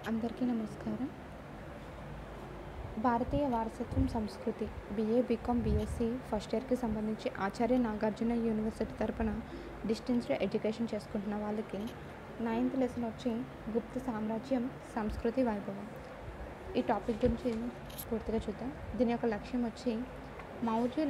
అందరికీ నమస్కారం భారతీయ వారసత్వం సంస్కృతి బిఏ బీకామ్ బీఎస్సీ ఫస్ట్ ఇయర్కి సంబంధించి ఆచార్య నాగార్జున యూనివర్సిటీ తరపున డిస్టెన్స్లో ఎడ్యుకేషన్ చేసుకుంటున్న వాళ్ళకి నైన్త్ లెసన్ వచ్చి గుప్త సామ్రాజ్యం సంస్కృతి వైభవం ఈ టాపిక్ గురించి పూర్తిగా చూద్దాం దీని యొక్క లక్ష్యం వచ్చి మౌర్యుల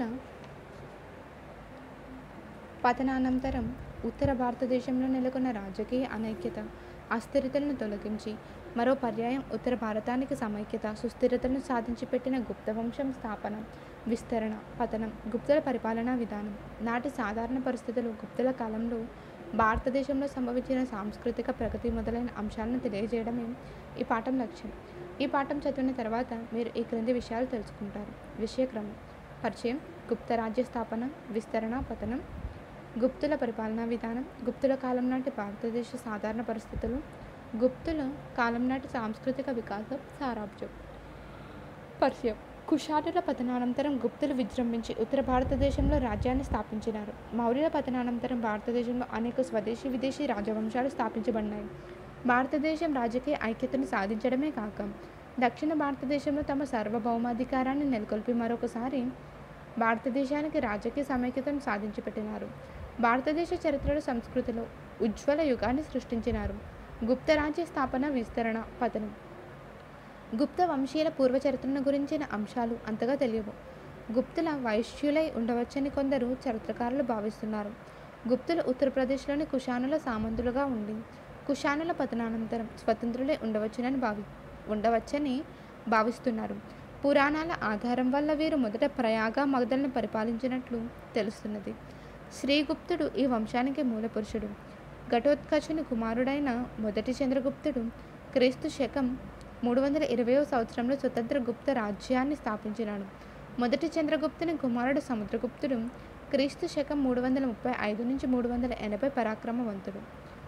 పతనానంతరం ఉత్తర భారతదేశంలో నెలకొన్న రాజకీయ అనైక్యత అస్థిరతలను తొలగించి మరో పర్యాయం ఉత్తర భారతానికి సమైక్యత సుస్థిరతను సాధించి పెట్టిన గుప్త వంశం స్థాపన విస్తరణ పతనం గుప్తుల పరిపాలనా విధానం నాటి సాధారణ పరిస్థితులు గుప్తుల కాలంలో భారతదేశంలో సంభవించిన సాంస్కృతిక ప్రగతి మొదలైన అంశాలను తెలియజేయడమే ఈ పాఠం లక్ష్యం ఈ పాఠం చదివిన తర్వాత మీరు ఈ క్రింది విషయాలు తెలుసుకుంటారు విషయక్రమం పరిచయం గుప్త రాజ్య స్థాపన విస్తరణ పతనం గుప్తుల పరిపాలనా విధానం గుప్తుల కాలం నాటి భారతదేశ సాధారణ పరిస్థితులు గుప్తుల కాలం నాటి సాంస్కృతిక వికాసం సారాంశం పరిచయం కుషానుల పతనానంతరం గుప్తులు విజృంభించి ఉత్తర భారతదేశంలో రాజ్యాన్ని స్థాపించినారు మౌర్యుల పతనానంతరం భారతదేశంలో అనేక స్వదేశీ విదేశీ రాజవంశాలు స్థాపించబడినాయి భారతదేశం రాజకీయ ఐక్యతను సాధించడమే కాక దక్షిణ భారతదేశంలో తమ సార్వభౌమాధికారాన్ని నెలకొల్పి మరొకసారి భారతదేశానికి రాజకీయ సమైక్యతను సాధించి పెట్టినారు భారతదేశ చరిత్రలో సంస్కృతిలో ఉజ్వల యుగాన్ని సృష్టించినారు గుప్త రాజ్య స్థాపన విస్తరణ పతనం గుప్త వంశీయుల పూర్వచరిత్రను గురించిన అంశాలు అంతగా తెలియవు గుప్తుల వైశ్యులై ఉండవచ్చని కొందరు చరిత్రకారులు భావిస్తున్నారు గుప్తులు ఉత్తరప్రదేశ్లోని కుషానుల సామంతులుగా ఉండి కుషానుల పతనానంతరం స్వతంత్రులై ఉండవచ్చునని భావి ఉండవచ్చని భావిస్తున్నారు పురాణాల ఆధారం వల్ల వీరు మొదట ప్రయాగ మగధలను పరిపాలించినట్లు తెలుస్తున్నది శ్రీగుప్తుడు ఈ వంశానికి మూలపురుషుడు ఘటోత్కచుని కుమారుడైన మొదటి చంద్రగుప్తుడు క్రీస్తు శకం మూడు వందల ఇరవయో సంవత్సరంలో స్వతంత్ర గుప్త రాజ్యాన్ని స్థాపించినాడు మొదటి చంద్రగుప్తుని కుమారుడు సముద్రగుప్తుడు క్రీస్తు శకం మూడు వందల ముప్పై ఐదు నుంచి మూడు వందల ఎనభై పరాక్రమవంతుడు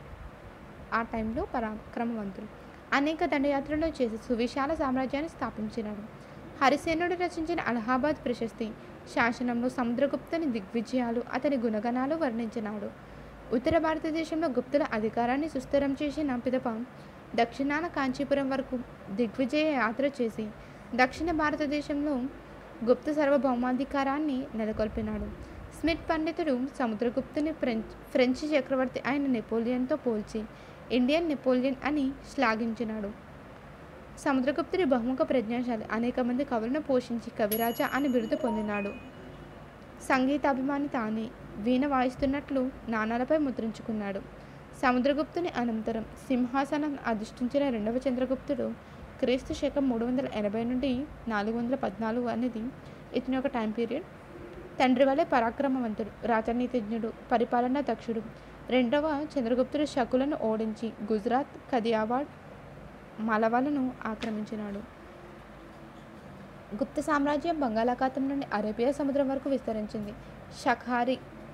ఆ టైంలో పరాక్రమవంతుడు అనేక దండయాత్రలు చేసి సువిశాల సామ్రాజ్యాన్ని స్థాపించినాడు హరిసేనుడు రచించిన అలహాబాద్ ప్రశస్తి శాసనంలో సముద్రగుప్తుని దిగ్విజయాలు అతని గుణగణాలు వర్ణించినాడు ఉత్తర భారతదేశంలో గుప్తుల అధికారాన్ని సుస్థిరం చేసిన పిదప దక్షిణాన కాంచీపురం వరకు దిగ్విజయ యాత్ర చేసి దక్షిణ భారతదేశంలో గుప్త సార్వభౌమాధికారాన్ని నెలకొల్పినాడు స్మిత్ పండితుడు సముద్రగుప్తుని ఫ్రెంచ్ ఫ్రెంచ్ చక్రవర్తి అయిన నెపోలియన్తో పోల్చి ఇండియన్ నెపోలియన్ అని శ్లాఘించినాడు సముద్రగుప్తుడి బహుముఖ ప్రజ్ఞాశాలి అనేక మంది కవులను పోషించి కవిరాజా అని బిరుదు పొందినాడు సంగీతాభిమాని తానే వీణ వాయిస్తున్నట్లు నాణాలపై ముద్రించుకున్నాడు సముద్రగుప్తుని అనంతరం సింహాసనం అధిష్ఠించిన రెండవ చంద్రగుప్తుడు క్రీస్తు శకం మూడు వందల ఎనభై నుండి నాలుగు వందల పద్నాలుగు అనేది ఇతని ఒక టైం పీరియడ్ తండ్రి వలె పరాక్రమవంతుడు రాజనీతిజ్ఞుడు పరిపాలనా దక్షుడు రెండవ చంద్రగుప్తుడు శకులను ఓడించి గుజరాత్ కదియావాడ్ మలవలను ఆక్రమించినాడు గుప్త సామ్రాజ్యం బంగాళాఖాతం నుండి అరేబియా సముద్రం వరకు విస్తరించింది షఖారి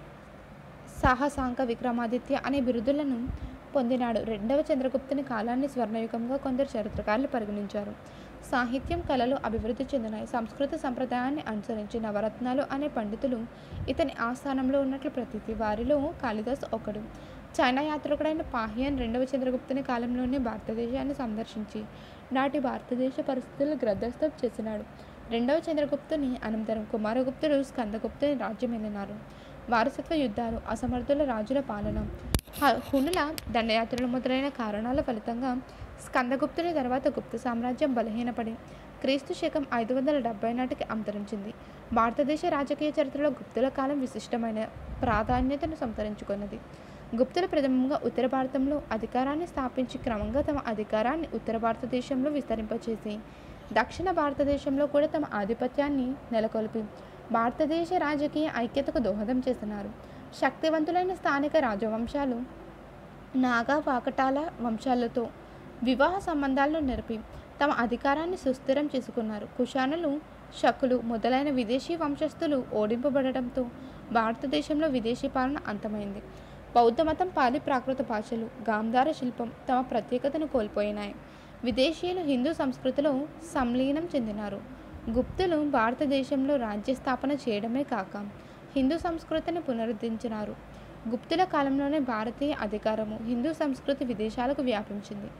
సాహసాంక విక్రమాదిత్య అనే బిరుదులను పొందినాడు రెండవ చంద్రగుప్తుని కాలాన్ని స్వర్ణయుగంగా కొందరు చరిత్రకారులు పరిగణించారు సాహిత్యం కళలు అభివృద్ధి చెందినాయి సంస్కృత సంప్రదాయాన్ని అనుసరించి నవరత్నాలు అనే పండితులు ఇతని ఆస్థానంలో ఉన్నట్లు ప్రతీతి వారిలో కాళిదాస్ ఒకడు చైనా యాత్రికుడైన పాహియన్ రెండవ చంద్రగుప్తుని కాలంలోనే భారతదేశాన్ని సందర్శించి నాటి భారతదేశ పరిస్థితులను గ్రద్దస్థం చేసినాడు రెండవ చంద్రగుప్తుని అనంతరం కుమారగుప్తుడు స్కందగుప్తుని రాజ్యమేలినారు వారసత్వ యుద్ధాలు అసమర్థుల రాజుల పాలన హునుల దండయాత్రలు మొదలైన కారణాల ఫలితంగా స్కందగుప్తుని తర్వాత గుప్త సామ్రాజ్యం బలహీనపడి క్రీస్తు శకం ఐదు వందల డెబ్బై నాటికి అంతరించింది భారతదేశ రాజకీయ చరిత్రలో గుప్తుల కాలం విశిష్టమైన ప్రాధాన్యతను సంతరించుకున్నది గుప్తుల ప్రథమంగా ఉత్తర భారతంలో అధికారాన్ని స్థాపించి క్రమంగా తమ అధికారాన్ని ఉత్తర భారతదేశంలో విస్తరింపచేసి దక్షిణ భారతదేశంలో కూడా తమ ఆధిపత్యాన్ని నెలకొల్పి భారతదేశ రాజకీయ ఐక్యతకు దోహదం చేస్తున్నారు శక్తివంతులైన స్థానిక రాజవంశాలు నాగా వాకటాల వంశాలతో వివాహ సంబంధాలను నెరపి తమ అధికారాన్ని సుస్థిరం చేసుకున్నారు కుషానులు శకులు మొదలైన విదేశీ వంశస్థులు ఓడింపబడటంతో భారతదేశంలో విదేశీ పాలన అంతమైంది బౌద్ధ మతం పాలి ప్రాకృత భాషలు గాంధార శిల్పం తమ ప్రత్యేకతను కోల్పోయినాయి విదేశీయులు హిందూ సంస్కృతిలో సంలీనం చెందినారు గుప్తులు భారతదేశంలో రాజ్య స్థాపన చేయడమే కాక హిందూ సంస్కృతిని పునరుద్ధరించినారు గుప్తుల కాలంలోనే భారతీయ అధికారము హిందూ సంస్కృతి విదేశాలకు వ్యాపించింది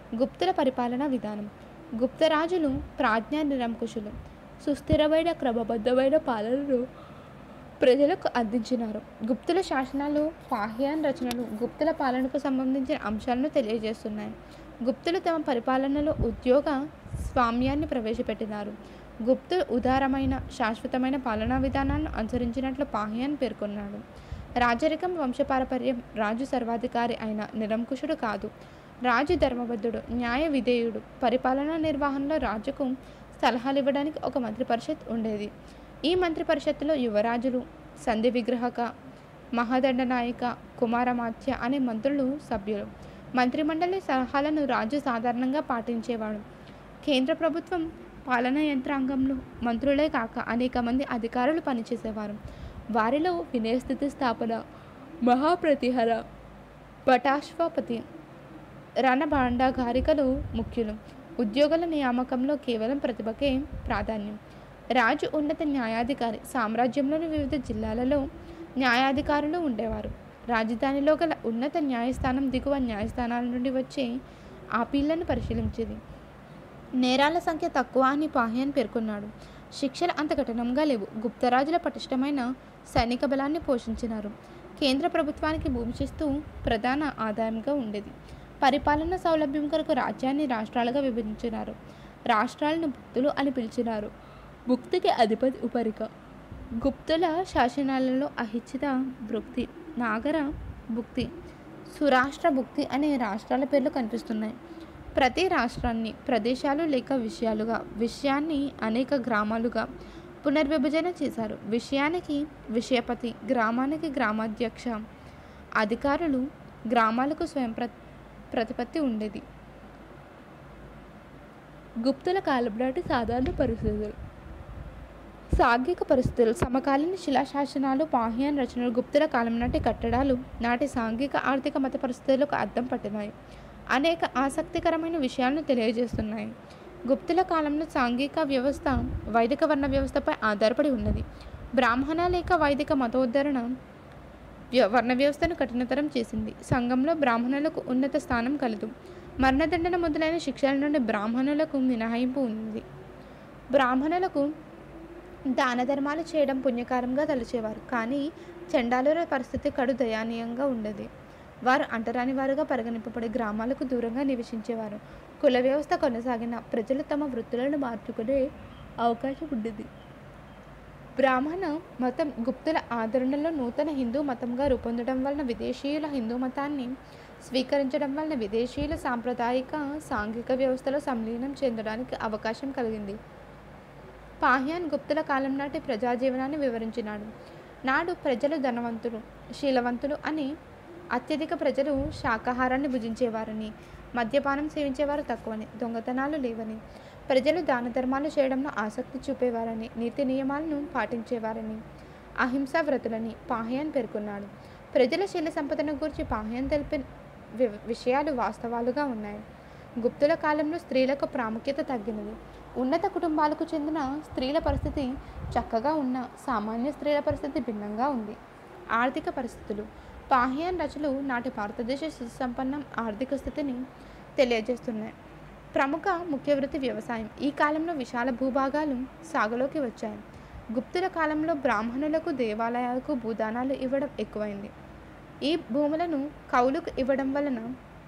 గుప్తుల పరిపాలనా విధానం గుప్తరాజులు ప్రాజ్ఞా నిరంకుశులు సుస్థిరమైన క్రమబద్ధమైన పాలనను ప్రజలకు అందించినారు గుప్తుల శాసనాలు పాహ్యాన్ రచనలు గుప్తుల పాలనకు సంబంధించిన అంశాలను తెలియజేస్తున్నాయి గుప్తులు తమ పరిపాలనలో ఉద్యోగ స్వామ్యాన్ని ప్రవేశపెట్టినారు గుప్తులు ఉదారమైన శాశ్వతమైన పాలనా విధానాన్ని అనుసరించినట్లు పాహ్యాన్ పేర్కొన్నాడు రాజరికం వంశపారపర్యం రాజు సర్వాధికారి అయిన నిరంకుశుడు కాదు రాజు ధర్మబద్ధుడు న్యాయ విధేయుడు పరిపాలనా నిర్వహణలో రాజుకు సలహాలు ఇవ్వడానికి ఒక మంత్రి పరిషత్ ఉండేది ఈ మంత్రి పరిషత్తులో యువరాజులు సంధి విగ్రహక మహాదండనాయక కుమారమాత్య అనే మంత్రులు సభ్యులు మంత్రిమండలి సలహాలను రాజు సాధారణంగా పాటించేవాడు కేంద్ర ప్రభుత్వం పాలనా యంత్రాంగంలో మంత్రులే కాక అనేక మంది అధికారులు పనిచేసేవారు వారిలో వినయస్థితి స్థాపన మహాప్రతిహర పటాశ్వపతి రణభాండాగారికలు ముఖ్యులు ఉద్యోగుల నియామకంలో కేవలం ప్రతిభకే ప్రాధాన్యం రాజు ఉన్నత న్యాయాధికారి సామ్రాజ్యంలోని వివిధ జిల్లాలలో న్యాయాధికారులు ఉండేవారు రాజధానిలో గల ఉన్నత న్యాయస్థానం దిగువ న్యాయస్థానాల నుండి వచ్చే ఆపీళ్లను పరిశీలించేది నేరాల సంఖ్య తక్కువ అని పాహ్యాన్ పేర్కొన్నాడు శిక్షలు అంత కఠినంగా లేవు గుప్తరాజుల పటిష్టమైన సైనిక బలాన్ని పోషించినారు కేంద్ర ప్రభుత్వానికి భూమి చేస్తూ ప్రధాన ఆదాయంగా ఉండేది పరిపాలన సౌలభ్యం కొరకు రాజ్యాన్ని రాష్ట్రాలుగా విభజించినారు రాష్ట్రాలను భుక్తులు అని పిలిచినారు భుక్తికి అధిపతి ఉపరిక గుప్తుల శాసనాలలో అహిచిత భుక్తి నాగర భుక్తి సురాష్ట్ర భుక్తి అనే రాష్ట్రాల పేర్లు కనిపిస్తున్నాయి ప్రతి రాష్ట్రాన్ని ప్రదేశాలు లేక విషయాలుగా విషయాన్ని అనేక గ్రామాలుగా పునర్విభజన చేశారు విషయానికి విషయపతి గ్రామానికి గ్రామాధ్యక్ష అధికారులు గ్రామాలకు స్వయం ప్ర ప్రతిపత్తి ఉండేది గుప్తుల కాలం నాటి సాధారణ పరిస్థితులు సాంఘిక పరిస్థితులు సమకాలీన శిలాశాసనాలు పాహ్యాన్ రచనలు గుప్తుల కాలం నాటి కట్టడాలు నాటి సాంఘిక ఆర్థిక మత పరిస్థితులకు అద్దం పట్టినాయి అనేక ఆసక్తికరమైన విషయాలను తెలియజేస్తున్నాయి గుప్తుల కాలంలో సాంఘిక వ్యవస్థ వైదిక వర్ణ వ్యవస్థపై ఆధారపడి ఉన్నది బ్రాహ్మణ లేక వైదిక మతోద్ధరణ వ్య వర్ణ వ్యవస్థను కఠినతరం చేసింది సంఘంలో బ్రాహ్మణులకు ఉన్నత స్థానం కలదు మరణదండన మొదలైన శిక్షల నుండి బ్రాహ్మణులకు మినహాయింపు ఉంది బ్రాహ్మణులకు దాన ధర్మాలు చేయడం పుణ్యకారంగా తలచేవారు కానీ చండాలుల పరిస్థితి కడు దయానీయంగా ఉండేది వారు అంటరాని వారుగా పరిగణింపబడే గ్రామాలకు దూరంగా నివసించేవారు కుల వ్యవస్థ కొనసాగిన ప్రజలు తమ వృత్తులను మార్చుకునే అవకాశం ఉండేది బ్రాహ్మణ మతం గుప్తుల ఆదరణలో నూతన హిందూ మతంగా రూపొందడం వలన విదేశీయుల హిందూ మతాన్ని స్వీకరించడం వలన విదేశీయుల సాంప్రదాయిక సాంఘిక వ్యవస్థలో సంలీనం చెందడానికి అవకాశం కలిగింది పాహ్యాన్ గుప్తుల కాలం నాటి ప్రజాజీవనాన్ని వివరించినాడు నాడు ప్రజలు ధనవంతులు శీలవంతులు అని అత్యధిక ప్రజలు శాకాహారాన్ని భుజించేవారని మద్యపానం సేవించేవారు తక్కువని దొంగతనాలు లేవని ప్రజలు దాన ధర్మాలు చేయడంలో ఆసక్తి చూపేవారని నీతి నియమాలను పాటించేవారని అహింసా వ్రతులని పాహ్యాన్ పేర్కొన్నాడు ప్రజల శీల సంపదను గురించి పాహ్యాన్ తెలిపిన వి- విషయాలు వాస్తవాలుగా ఉన్నాయి గుప్తుల కాలంలో స్త్రీలకు ప్రాముఖ్యత తగ్గినది ఉన్నత కుటుంబాలకు చెందిన స్త్రీల పరిస్థితి చక్కగా ఉన్న సామాన్య స్త్రీల పరిస్థితి భిన్నంగా ఉంది ఆర్థిక పరిస్థితులు పాహ్యాన్ రచనలు నాటి భారతదేశ సుసంపన్నం ఆర్థిక స్థితిని తెలియజేస్తున్నాయి ప్రముఖ ముఖ్య వృత్తి వ్యవసాయం ఈ కాలంలో విశాల భూభాగాలు సాగులోకి వచ్చాయి గుప్తుల కాలంలో బ్రాహ్మణులకు దేవాలయాలకు భూదానాలు ఇవ్వడం ఎక్కువైంది ఈ భూములను కౌలుకు ఇవ్వడం వలన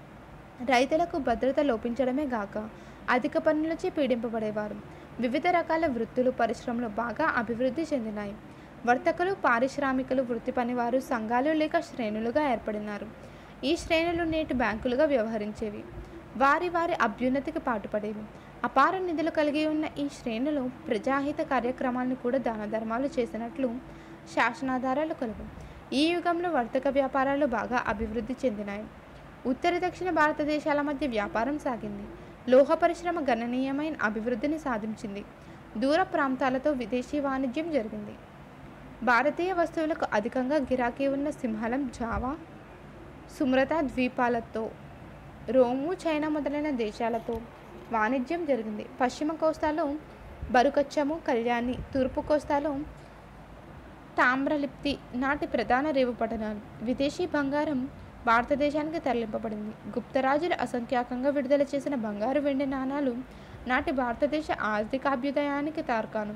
రైతులకు భద్రత లోపించడమే గాక అధిక పన్నులచే పీడింపబడేవారు వివిధ రకాల వృత్తులు పరిశ్రమలు బాగా అభివృద్ధి చెందినాయి వర్తకులు పారిశ్రామికులు వృత్తి పనివారు సంఘాలు లేక శ్రేణులుగా ఏర్పడినారు ఈ శ్రేణులు నేటి బ్యాంకులుగా వ్యవహరించేవి వారి వారి అభ్యున్నతికి పాటుపడేవి అపార నిధులు కలిగి ఉన్న ఈ శ్రేణులు ప్రజాహిత కార్యక్రమాలను కూడా దాన ధర్మాలు చేసినట్లు శాసనాధారాలు కలవు ఈ యుగంలో వర్తక వ్యాపారాలు బాగా అభివృద్ధి చెందినాయి ఉత్తర దక్షిణ భారతదేశాల మధ్య వ్యాపారం సాగింది లోహ పరిశ్రమ గణనీయమైన అభివృద్ధిని సాధించింది దూర ప్రాంతాలతో విదేశీ వాణిజ్యం జరిగింది భారతీయ వస్తువులకు అధికంగా గిరాకీ ఉన్న సింహళం జావా సుమ్రత ద్వీపాలతో రోము చైనా మొదలైన దేశాలతో వాణిజ్యం జరిగింది పశ్చిమ కోస్తాలో బరుకచ్చము కళ్యాణి తూర్పు కోస్తాలో తామ్రలిప్తి నాటి ప్రధాన రేవు పట్టణాలు విదేశీ బంగారం భారతదేశానికి తరలింపబడింది గుప్తరాజులు అసంఖ్యాకంగా విడుదల చేసిన బంగారు వెండి నాణాలు నాటి భారతదేశ ఆర్థికాభ్యుదయానికి తార్కాణం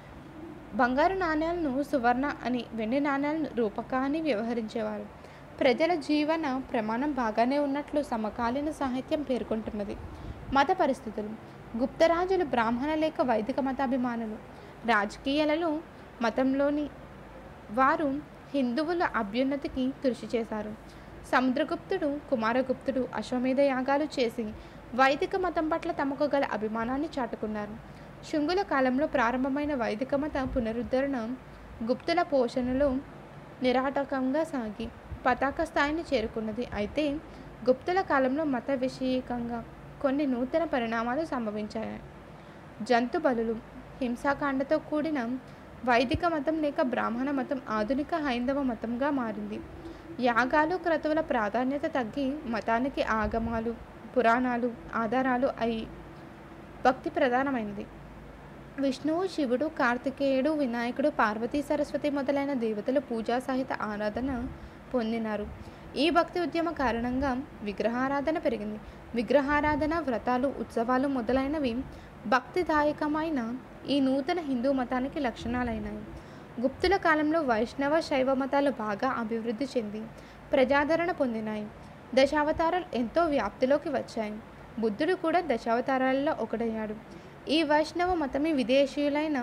బంగారు నాణ్యాలను సువర్ణ అని వెండి నాణ్యాలను రూపక అని వ్యవహరించేవారు ప్రజల జీవన ప్రమాణం బాగానే ఉన్నట్లు సమకాలీన సాహిత్యం పేర్కొంటున్నది మత పరిస్థితులు గుప్తరాజులు బ్రాహ్మణ లేక వైదిక మతాభిమానులు రాజకీయాలలో మతంలోని వారు హిందువుల అభ్యున్నతికి కృషి చేశారు సముద్రగుప్తుడు కుమారగుప్తుడు అశ్వమేధ యాగాలు చేసి వైదిక మతం పట్ల తమకు గల అభిమానాన్ని చాటుకున్నారు శుంగుల కాలంలో ప్రారంభమైన వైదిక మత పునరుద్ధరణ గుప్తుల పోషణలో నిరాటకంగా సాగి పతాక స్థాయిని చేరుకున్నది అయితే గుప్తుల కాలంలో మత విషయకంగా కొన్ని నూతన పరిణామాలు సంభవించాయి జంతు బలులు హింసాకాండతో కూడిన వైదిక మతం లేక బ్రాహ్మణ మతం ఆధునిక హైందవ మతంగా మారింది యాగాలు క్రతువుల ప్రాధాన్యత తగ్గి మతానికి ఆగమాలు పురాణాలు ఆధారాలు అయి భక్తి ప్రధానమైనది విష్ణువు శివుడు కార్తికేయుడు వినాయకుడు పార్వతీ సరస్వతి మొదలైన దేవతలు పూజా సహిత ఆరాధన పొందినారు ఈ భక్తి ఉద్యమ కారణంగా విగ్రహారాధన పెరిగింది విగ్రహారాధన వ్రతాలు ఉత్సవాలు మొదలైనవి భక్తిదాయకమైన ఈ నూతన హిందూ మతానికి లక్షణాలైనాయి గుప్తుల కాలంలో వైష్ణవ శైవ మతాలు బాగా అభివృద్ధి చెంది ప్రజాదరణ పొందినాయి దశావతారాలు ఎంతో వ్యాప్తిలోకి వచ్చాయి బుద్ధుడు కూడా దశావతారాలలో ఒకడయ్యాడు ఈ వైష్ణవ మతమే విదేశీయులైన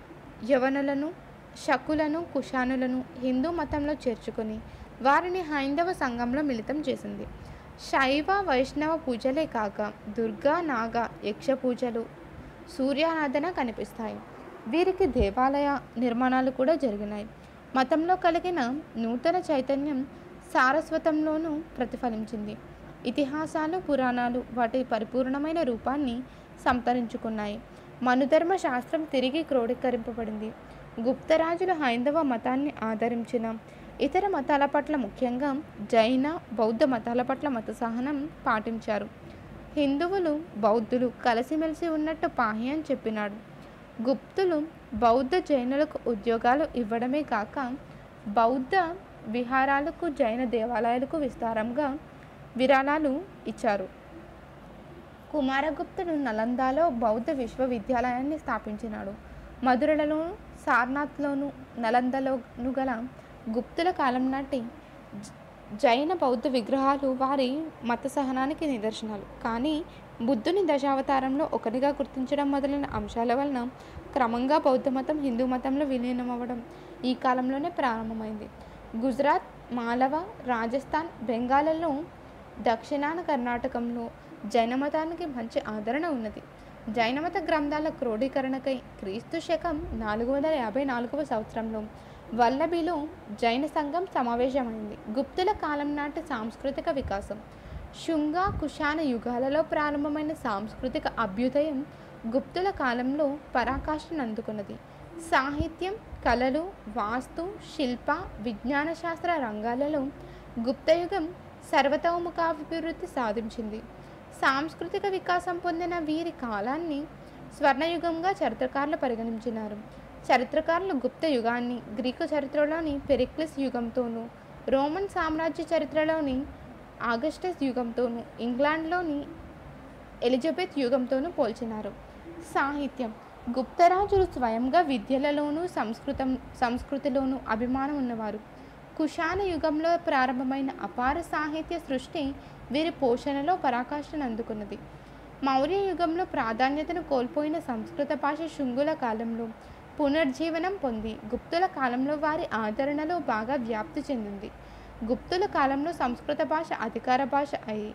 యవనులను శకులను కుషానులను హిందూ మతంలో చేర్చుకొని వారిని హైందవ సంఘంలో మిళితం చేసింది శైవ వైష్ణవ పూజలే కాక దుర్గా నాగ యక్ష పూజలు సూర్యారాధన కనిపిస్తాయి వీరికి దేవాలయ నిర్మాణాలు కూడా జరిగినాయి మతంలో కలిగిన నూతన చైతన్యం సారస్వతంలోనూ ప్రతిఫలించింది ఇతిహాసాలు పురాణాలు వాటి పరిపూర్ణమైన రూపాన్ని సంతరించుకున్నాయి మనుధర్మ శాస్త్రం తిరిగి క్రోడీకరింపబడింది గుప్తరాజులు హైందవ మతాన్ని ఆదరించిన ఇతర మతాల పట్ల ముఖ్యంగా జైన బౌద్ధ మతాల పట్ల మత సహనం పాటించారు హిందువులు బౌద్ధులు కలిసిమెలిసి ఉన్నట్టు పాహ్యం చెప్పినాడు గుప్తులు బౌద్ధ జైనులకు ఉద్యోగాలు ఇవ్వడమే కాక బౌద్ధ విహారాలకు జైన దేవాలయాలకు విస్తారంగా విరాళాలు ఇచ్చారు కుమారగుప్తుడు నలందాలో బౌద్ధ విశ్వవిద్యాలయాన్ని స్థాపించినాడు మధురలోను సార్నాథ్లోను నలందలోను గల గుప్తుల కాలం నాటి జ- జైన బౌద్ధ విగ్రహాలు వారి మత సహనానికి నిదర్శనాలు కానీ బుద్ధుని దశావతారంలో ఒకరిగా గుర్తించడం మొదలైన అంశాల వలన క్రమంగా బౌద్ధ మతం హిందూ మతంలో విలీనం అవ్వడం ఈ కాలంలోనే ప్రారంభమైంది గుజరాత్ మాలవ రాజస్థాన్ బెంగాల్లో దక్షిణాన కర్ణాటకంలో జైన మతానికి మంచి ఆదరణ ఉన్నది జైనమత గ్రంథాల క్రోడీకరణకై క్రీస్తు శకం నాలుగు వందల యాభై నాలుగవ సంవత్సరంలో వల్లభిలో జైన సంఘం సమావేశమైంది గుప్తుల కాలం నాటి సాంస్కృతిక వికాసం శుంగ కుషాణ యుగాలలో ప్రారంభమైన సాంస్కృతిక అభ్యుదయం గుప్తుల కాలంలో పరాకాష్ఠను అందుకున్నది సాహిత్యం కళలు వాస్తు శిల్ప విజ్ఞాన శాస్త్ర రంగాలలో గుప్తయుగం సర్వతోముఖాభివృద్ధి సాధించింది సాంస్కృతిక వికాసం పొందిన వీరి కాలాన్ని స్వర్ణయుగంగా చరిత్రకారులు పరిగణించినారు చరిత్రకారులు గుప్త యుగాన్ని గ్రీకు చరిత్రలోని పెరిక్లిస్ యుగంతోనూ రోమన్ సామ్రాజ్య చరిత్రలోని ఆగస్టస్ యుగంతోనూ ఇంగ్లాండ్లోని ఎలిజబెత్ యుగంతోనూ పోల్చినారు సాహిత్యం గుప్తరాజులు స్వయంగా విద్యలలోనూ సంస్కృతం సంస్కృతిలోనూ అభిమానం ఉన్నవారు కుషాణ యుగంలో ప్రారంభమైన అపార సాహిత్య సృష్టి వీరి పోషణలో పరాకాష్ఠను అందుకున్నది మౌర్య యుగంలో ప్రాధాన్యతను కోల్పోయిన సంస్కృత భాష శుంగుల కాలంలో పునర్జీవనం పొంది గుప్తుల కాలంలో వారి ఆదరణలో బాగా వ్యాప్తి చెందింది గుప్తుల కాలంలో సంస్కృత భాష అధికార భాష అయి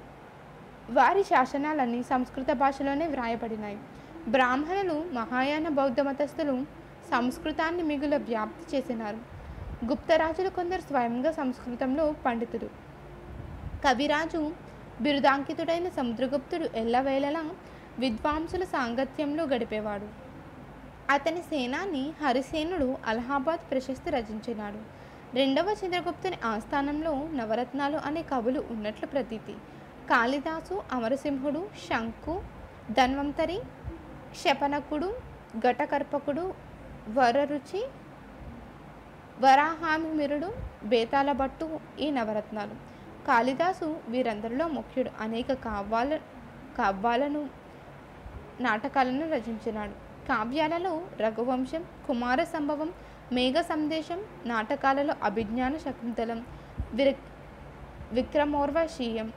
వారి శాసనాలన్నీ సంస్కృత భాషలోనే వ్రాయబడినాయి బ్రాహ్మణులు మహాయాన బౌద్ధ మతస్థులు సంస్కృతాన్ని మిగుల వ్యాప్తి చేసినారు గుప్తరాజులు కొందరు స్వయంగా సంస్కృతంలో పండితులు కవిరాజు బిరుదాంకితుడైన సముద్రగుప్తుడు ఎల్లవేళలా విద్వాంసుల సాంగత్యంలో గడిపేవాడు అతని సేనాని హరిసేనుడు అలహాబాద్ ప్రశస్తి రచించినాడు రెండవ చంద్రగుప్తుని ఆస్థానంలో నవరత్నాలు అనే కవులు ఉన్నట్లు ప్రతీతి కాళిదాసు అమరసింహుడు శంకు ధన్వంతరి క్షపనకుడు ఘటకర్పకుడు వరరుచి వరాహామిరుడు బేతాళ భట్టు ఈ నవరత్నాలు కాళిదాసు వీరందరిలో ముఖ్యుడు అనేక కావ్యాల కావ్యాలను నాటకాలను రచించినాడు కావ్యాలలో రఘువంశం కుమార సంభవం మేఘ సందేశం నాటకాలలో అభిజ్ఞాన శకుంతలం విర విక్రమోర్వశీయం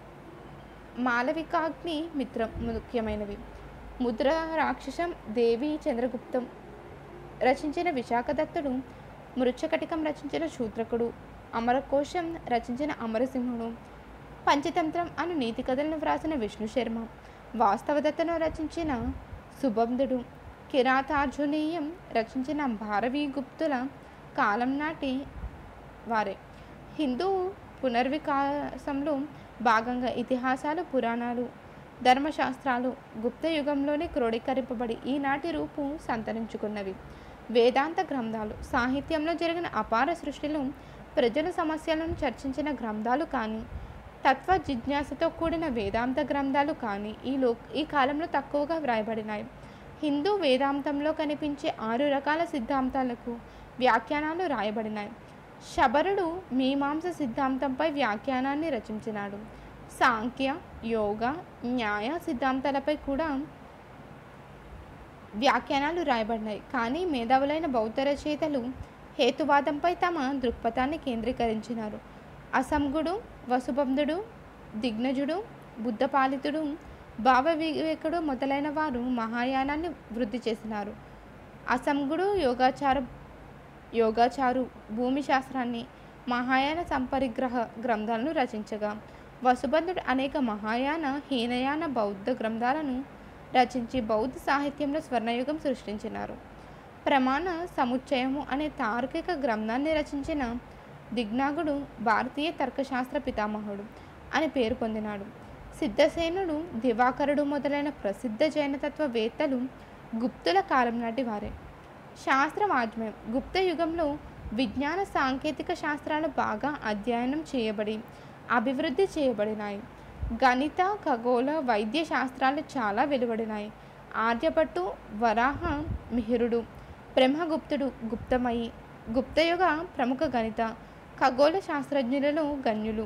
మాలవికాగ్ని మిత్రం ముఖ్యమైనవి ముద్ర రాక్షసం దేవి చంద్రగుప్తం రచించిన విశాఖదత్తుడు మృచ్చకటికం రచించిన శూద్రకుడు అమరకోశం రచించిన అమరసింహుడు పంచతంత్రం అను నీతి కథలను వ్రాసిన విష్ణు శర్మ వాస్తవదత్తను రచించిన సుబంధుడు కిరాతార్జునీయం రచించిన భారవీ గుప్తుల కాలం నాటి వారే హిందూ పునర్వికాసంలో భాగంగా ఇతిహాసాలు పురాణాలు ధర్మశాస్త్రాలు గుప్త యుగంలోనే క్రోడీకరింపబడి ఈనాటి రూపు సంతరించుకున్నవి వేదాంత గ్రంథాలు సాహిత్యంలో జరిగిన అపార సృష్టిలో ప్రజల సమస్యలను చర్చించిన గ్రంథాలు కానీ తత్వ జిజ్ఞాసతో కూడిన వేదాంత గ్రంథాలు కానీ ఈ లో ఈ కాలంలో తక్కువగా వ్రాయబడినాయి హిందూ వేదాంతంలో కనిపించే ఆరు రకాల సిద్ధాంతాలకు వ్యాఖ్యానాలు రాయబడినాయి శబరుడు మీమాంస సిద్ధాంతంపై వ్యాఖ్యానాన్ని రచించినాడు సాంఖ్య యోగ న్యాయ సిద్ధాంతాలపై కూడా వ్యాఖ్యానాలు రాయబడినాయి కానీ మేధావులైన బౌద్ధ రచయితలు హేతువాదంపై తమ దృక్పథాన్ని కేంద్రీకరించినారు అసంగుడు వసుబంధుడు దిగ్నజుడు బుద్ధపాలితుడు భావ వివేకుడు మొదలైన వారు మహాయానాన్ని వృద్ధి చేసినారు అసంగుడు యోగాచార యోగాచారు భూమి శాస్త్రాన్ని మహాయాన సంపరిగ్రహ గ్రంథాలను రచించగా వసుబంధుడు అనేక మహాయాన హీనయాన బౌద్ధ గ్రంథాలను రచించి బౌద్ధ సాహిత్యంలో స్వర్ణయుగం సృష్టించినారు ప్రమాణ సముచ్చయము అనే తార్కిక గ్రంథాన్ని రచించిన దిగ్నాగుడు భారతీయ తర్కశాస్త్ర పితామహుడు అని పేరు పొందినాడు సిద్ధసేనుడు దివాకరుడు మొదలైన ప్రసిద్ధ జైనతత్వవేత్తలు గుప్తుల కాలం నాటి వారే శాస్త్ర వాజ్మయం గుప్త యుగంలో విజ్ఞాన సాంకేతిక శాస్త్రాలు బాగా అధ్యయనం చేయబడి అభివృద్ధి చేయబడినాయి గణిత ఖగోళ వైద్య శాస్త్రాలు చాలా వెలువడినాయి ఆర్యభట్టు వరాహ మిహిరుడు బ్రహ్మగుప్తుడు గుప్తమయి గుప్తయుగ ప్రముఖ గణిత ఖగోళ శాస్త్రజ్ఞులలో గణ్యులు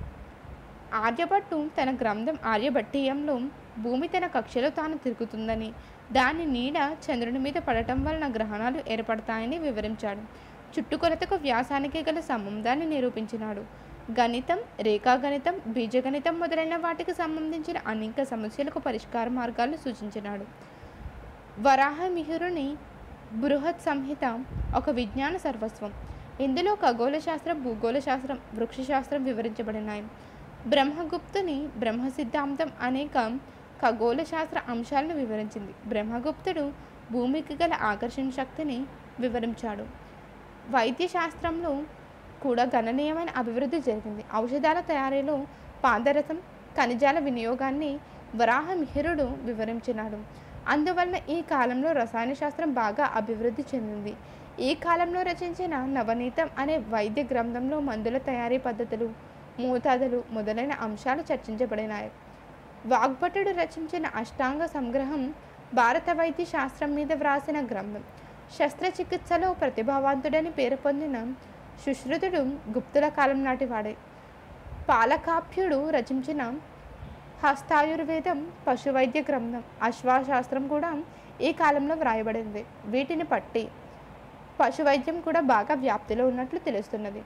ఆర్యభట్టు తన గ్రంథం ఆర్యభట్టీయంలో భూమి తన కక్షలో తాను తిరుగుతుందని దాని నీడ చంద్రుని మీద పడటం వలన గ్రహణాలు ఏర్పడతాయని వివరించాడు చుట్టుకొలతకు వ్యాసానికి గల సంబంధాన్ని నిరూపించినాడు గణితం రేఖాగణితం బీజగణితం మొదలైన వాటికి సంబంధించిన అనేక సమస్యలకు పరిష్కార మార్గాలు సూచించినాడు వరాహమిహిరుని బృహత్ సంహిత ఒక విజ్ఞాన సర్వస్వం ఇందులో ఖగోళ శాస్త్రం భూగోళ శాస్త్రం వృక్షశాస్త్రం వివరించబడినాయి బ్రహ్మగుప్తుని బ్రహ్మ సిద్ధాంతం అనేక ఖగోళ శాస్త్ర అంశాలను వివరించింది బ్రహ్మగుప్తుడు భూమికి గల ఆకర్షణ శక్తిని వివరించాడు వైద్య శాస్త్రంలో కూడా గణనీయమైన అభివృద్ధి జరిగింది ఔషధాల తయారీలో పాదరసం ఖనిజాల వినియోగాన్ని వరాహమిహిరుడు వివరించినాడు అందువలన ఈ కాలంలో రసాయన శాస్త్రం బాగా అభివృద్ధి చెందింది ఈ కాలంలో రచించిన నవనీతం అనే వైద్య గ్రంథంలో మందుల తయారీ పద్ధతులు మోతాదులు మొదలైన అంశాలు చర్చించబడినాయి వాగ్భటుడు రచించిన అష్టాంగ సంగ్రహం భారత వైద్య శాస్త్రం మీద వ్రాసిన గ్రంథం శస్త్రచికిత్సలో ప్రతిభావంతుడని పేరు పొందిన సుశ్రుతుడు గుప్తుల కాలం నాటి వాడే పాలకాప్యుడు రచించిన హస్తాయుర్వేదం పశువైద్య గ్రంథం అశ్వాశాస్త్రం కూడా ఈ కాలంలో వ్రాయబడింది వీటిని పట్టి పశువైద్యం కూడా బాగా వ్యాప్తిలో ఉన్నట్లు తెలుస్తున్నది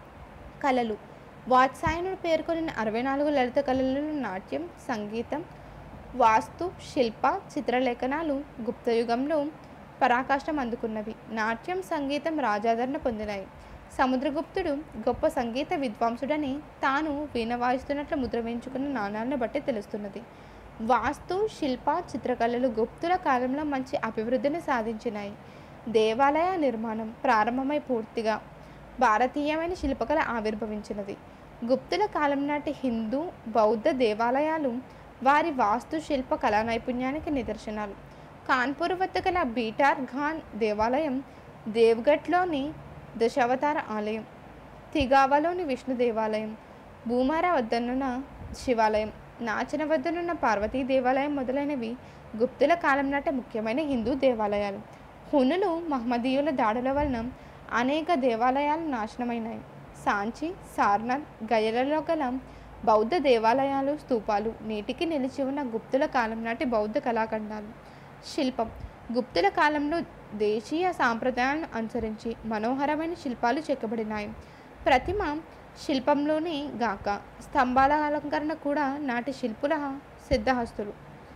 కళలు వాత్సాయనుడు పేర్కొనిన అరవై నాలుగు లలిత కళలలో నాట్యం సంగీతం వాస్తు శిల్ప చిత్రలేఖనాలు గుప్తయుగంలో పరాకాష్ఠం అందుకున్నవి నాట్యం సంగీతం రాజాదరణ పొందినాయి సముద్రగుప్తుడు గొప్ప సంగీత విద్వాంసుడని తాను వీణ వాయిస్తున్నట్లు ముద్ర వేయించుకున్న నాణాలను బట్టి తెలుస్తున్నది వాస్తు శిల్ప చిత్రకళలు గుప్తుల కాలంలో మంచి అభివృద్ధిని సాధించినాయి దేవాలయ నిర్మాణం ప్రారంభమై పూర్తిగా భారతీయమైన శిల్పకళ ఆవిర్భవించినది గుప్తుల కాలం నాటి హిందూ బౌద్ధ దేవాలయాలు వారి వాస్తు శిల్ప కళా నైపుణ్యానికి నిదర్శనాలు కాన్పూర్ వద్ద గల బీటార్ ఘాన్ దేవాలయం దేవ్గఢ్లోని దశావతార ఆలయం తిగావలోని విష్ణు దేవాలయం భూమారా వద్దనున్న శివాలయం నాచన వద్దనున్న పార్వతీ దేవాలయం మొదలైనవి గుప్తుల కాలం నాటి ముఖ్యమైన హిందూ దేవాలయాలు హునులు మహమ్మదీయుల దాడుల వలన అనేక దేవాలయాలు నాశనమైనాయి సాంచి సార్నాథ్ గయలలో గల బౌద్ధ దేవాలయాలు స్తూపాలు నేటికి నిలిచి ఉన్న గుప్తుల కాలం నాటి బౌద్ధ కళాఖండాలు శిల్పం గుప్తుల కాలంలో దేశీయ సాంప్రదాయాలను అనుసరించి మనోహరమైన శిల్పాలు చెక్కబడినాయి ప్రతిమ శిల్పంలోనే గాక స్తంభాల అలంకరణ కూడా నాటి శిల్పుల సిద్ధహస్తులు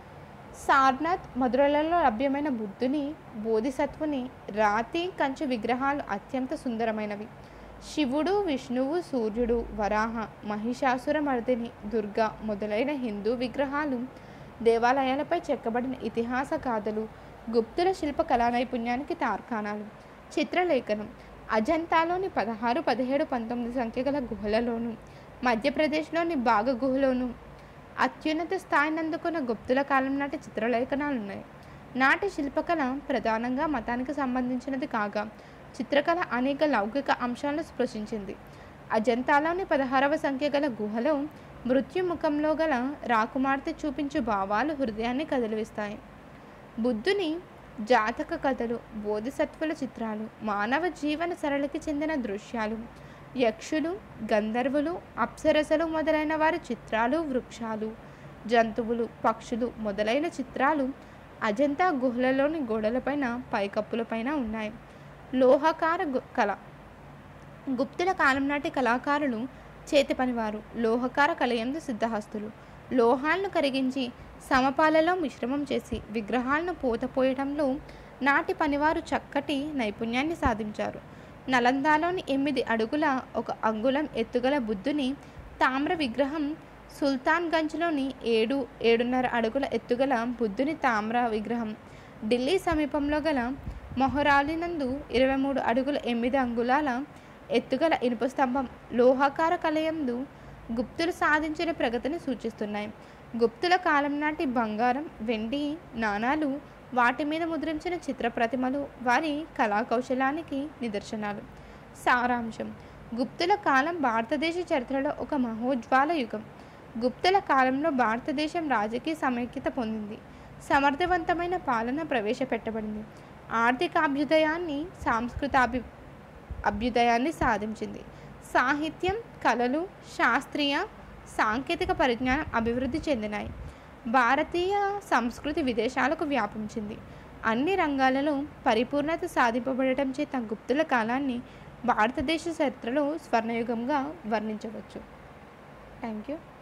సార్నాథ్ మధురలలో లభ్యమైన బుద్ధుని బోధిసత్వుని రాతి కంచు విగ్రహాలు అత్యంత సుందరమైనవి శివుడు విష్ణువు సూర్యుడు వరాహ మహిషాసుర మర్దిని దుర్గా మొదలైన హిందూ విగ్రహాలు దేవాలయాలపై చెక్కబడిన ఇతిహాస గాథలు గుప్తుల శిల్ప కళా నైపుణ్యానికి తార్కాణాలు చిత్రలేఖనం అజంతాలోని పదహారు పదిహేడు పంతొమ్మిది సంఖ్యగల గుహలలోను మధ్యప్రదేశ్లోని బాగ గుహలోను అత్యున్నత స్థాయిని అందుకున్న గుప్తుల కాలం నాటి చిత్రలేఖనాలు ఉన్నాయి నాటి శిల్పకళ ప్రధానంగా మతానికి సంబంధించినది కాగా చిత్రకళ అనేక లౌకిక అంశాలను స్పృశించింది అజంతాలోని పదహారవ సంఖ్య గల గుహలో మృత్యుముఖంలో గల రాకుమార్తె చూపించు భావాలు హృదయాన్ని కదిలివిస్తాయి బుద్ధుని జాతక కథలు బోధిసత్వుల చిత్రాలు మానవ జీవన సరళికి చెందిన దృశ్యాలు యక్షులు గంధర్వులు అప్సరసలు మొదలైన వారి చిత్రాలు వృక్షాలు జంతువులు పక్షులు మొదలైన చిత్రాలు అజంతా గుహలలోని గోడలపైన పైకప్పులపైన ఉన్నాయి లోహకార గు- కళ గుప్తుల కాలం నాటి కళాకారులు చేతి పనివారు లోహకార కలయందు సిద్ధహస్తులు లోహాలను కరిగించి సమపాలలో మిశ్రమం చేసి విగ్రహాలను పోతపోయడంలో నాటి పనివారు చక్కటి నైపుణ్యాన్ని సాధించారు నలందాలోని ఎనిమిది అడుగుల ఒక అంగుళం ఎత్తుగల బుద్ధుని తామ్ర విగ్రహం సుల్తాన్ గంజ్లోని ఏడు ఏడున్నర అడుగుల ఎత్తుగల బుద్ధుని తామ్ర విగ్రహం ఢిల్లీ సమీపంలో గల మొహరాలినందు ఇరవై మూడు అడుగుల ఎనిమిది అంగుళాల ఎత్తుగల ఇనుప స్తంభం లోహాకార కలయందు గుప్తులు సాధించిన ప్రగతిని సూచిస్తున్నాయి గుప్తుల కాలం నాటి బంగారం వెండి నాణాలు వాటి మీద ముద్రించిన చిత్ర ప్రతిమలు వారి కళాకౌశలానికి నిదర్శనాలు సారాంశం గుప్తుల కాలం భారతదేశ చరిత్రలో ఒక మహోజ్వాల యుగం గుప్తుల కాలంలో భారతదేశం రాజకీయ సమైక్యత పొందింది సమర్థవంతమైన పాలన ప్రవేశపెట్టబడింది ఆర్థిక అభ్యుదయాన్ని సాంస్కృతాభి అభ్యుదయాన్ని సాధించింది సాహిత్యం కళలు శాస్త్రీయ సాంకేతిక పరిజ్ఞానం అభివృద్ధి చెందినాయి భారతీయ సంస్కృతి విదేశాలకు వ్యాపించింది అన్ని రంగాలలో పరిపూర్ణత సాధింపబడటం చేత గుప్తుల కాలాన్ని భారతదేశ చరిత్రలో స్వర్ణయుగంగా వర్ణించవచ్చు థ్యాంక్ యూ